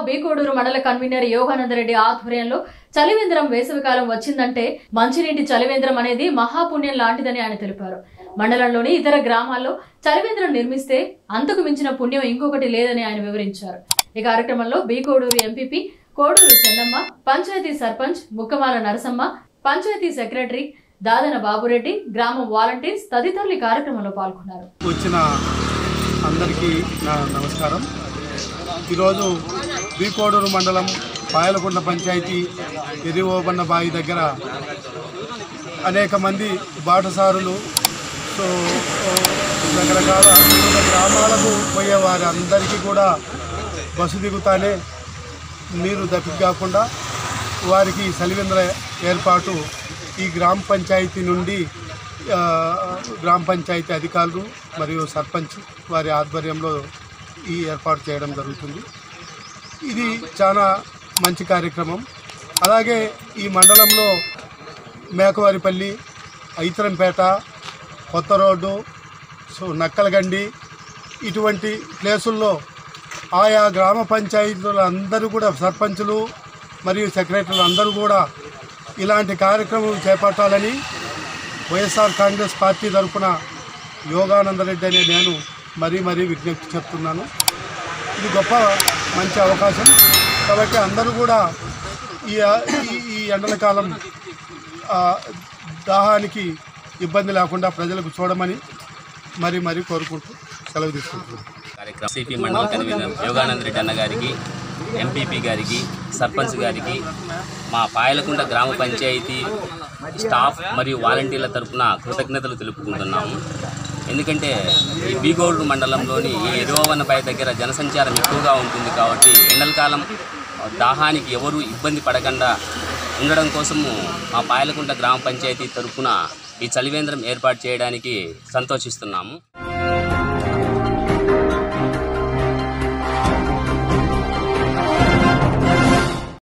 బీకోడూరు మండల కన్వీనర్ యోగానందరెడ్డి ఆధ్వర్యంలో చలివేంద్రం వేసవికాలం వచ్చిందంటే మంచినీటి చలివేంద్రం అనేది మహాపుణ్యం లాంటిదని ఆయన తెలిపారు మండలంలోని ఇతర గ్రామాల్లో చలివేంద్రం నిర్మిస్తే అంతకు మించిన పుణ్యం ఇంకొకటి లేదని ఆయన వివరించారు ఈ కార్యక్రమంలో బీకోడూరు ఎంపీపీ కోడూరు చెన్నమ్మ పంచాయతీ సర్పంచ్ ముక్కమాల నరసమ్మ పంచాయతీ సెక్రటరీ దాదన బాబురెడ్డి గ్రామ వాలంటీర్స్ తదితరులు ఈ కార్యక్రమంలో పాల్గొన్నారు వచ్చిన అందరికీ నా నమస్కారం ఈరోజు బీకోడూరు మండలం పాయలకొండ పంచాయతీ ఎరివోబన్న బావి దగ్గర అనేక మంది బాటసారులు సో రకరకాల వివిధ గ్రామాలకు పోయే వారి అందరికీ కూడా బస్సు దిగుతానే నీరు దప్పి కాకుండా వారికి సలివేంద్ర ఏర్పాటు ఈ గ్రామ పంచాయతీ నుండి ఆ, గ్రామ పంచాయతీ అధికారులు మరియు సర్పంచ్ వారి ఆధ్వర్యంలో ఈ ఏర్పాటు చేయడం జరుగుతుంది ఇది చాలా మంచి కార్యక్రమం అలాగే ఈ మండలంలో మేకవారిపల్లి ఐతరంపేట కొత్త రోడ్డు సో నక్కలగండి ఇటువంటి ప్లేసుల్లో ఆయా గ్రామ పంచాయతీల అందరూ కూడా సర్పంచులు మరియు సెక్రటరీలు అందరూ కూడా ఇలాంటి కార్యక్రమం చేపట్టాలని వైఎస్ఆర్ కాంగ్రెస్ పార్టీ తరఫున యోగానందరెడ్డి అనే నేను మరీ మరీ విజ్ఞప్తి చెప్తున్నాను ఇది గొప్ప మంచి అవకాశం కాబట్టి అందరూ కూడా ఈ ఈ- ఈ ఎండల కాలం ఆ, దాహానికి ఇబ్బంది లేకుండా ప్రజలకు చూడమని మరీ మరీ కోరుకుంటూ సెలవు తీసుకుంటున్నాను కార్యక్రమం సిపి మండల కన్వీనర్ యోగానంద రెడ్డి అన్న గారికి ఎంపీపీ గారికి సర్పంచ్ గారికి మా పాయలకుంట గ్రామ పంచాయతీ స్టాఫ్ మరియు వాలంటీర్ల తరపున కృతజ్ఞతలు తెలుపుకుంటున్నాము ఎందుకంటే ఈ బీగోడు మండలంలోని ఈ ఎరువన్నపై దగ్గర జనసంచారం ఎక్కువగా ఉంటుంది కాబట్టి ఎండల కాలం దాహానికి ఎవరు ఇబ్బంది పడకుండా ఉండడం కోసము మా పాయలకుంట గ్రామ పంచాయతీ తరపున ఈ చలివేంద్రం ఏర్పాటు చేయడానికి సంతోషిస్తున్నాము